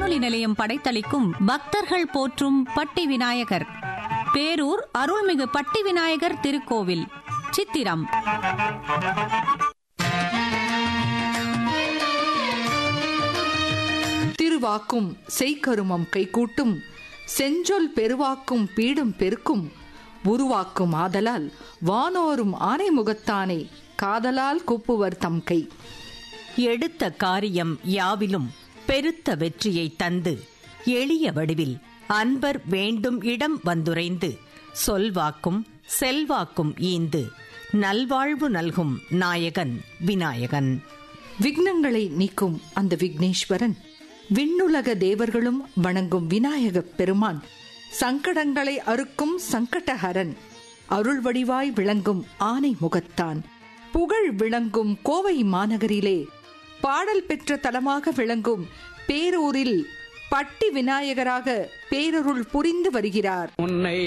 வானொலி நிலையம் படைத்தளிக்கும் பக்தர்கள் போற்றும் பட்டி விநாயகர் பேரூர் அருள்மிகு பட்டி விநாயகர் திருக்கோவில் சித்திரம் திருவாக்கும் செய்கருமம் கைகூட்டும் செஞ்சொல் பெருவாக்கும் பீடும் பெருக்கும் உருவாக்கும் ஆதலால் வானோரும் ஆனைமுகத்தானே காதலால் கூப்புவர் தம் கை எடுத்த காரியம் யாவிலும் பெருத்த வெற்றியை தந்து எளிய வடிவில் அன்பர் வேண்டும் இடம் வந்துரைந்து சொல்வாக்கும் செல்வாக்கும் ஈந்து நல்வாழ்வு நல்கும் நாயகன் விநாயகன் விக்னங்களை நீக்கும் அந்த விக்னேஸ்வரன் விண்ணுலக தேவர்களும் வணங்கும் விநாயகப் பெருமான் சங்கடங்களை அறுக்கும் சங்கடஹரன் அருள் வடிவாய் விளங்கும் ஆனை முகத்தான் புகழ் விளங்கும் கோவை மாநகரிலே பாடல் பெற்ற தலமாக விளங்கும் பேரூரில் பட்டி விநாயகராக பேரருள் புரிந்து வருகிறார் உன்னை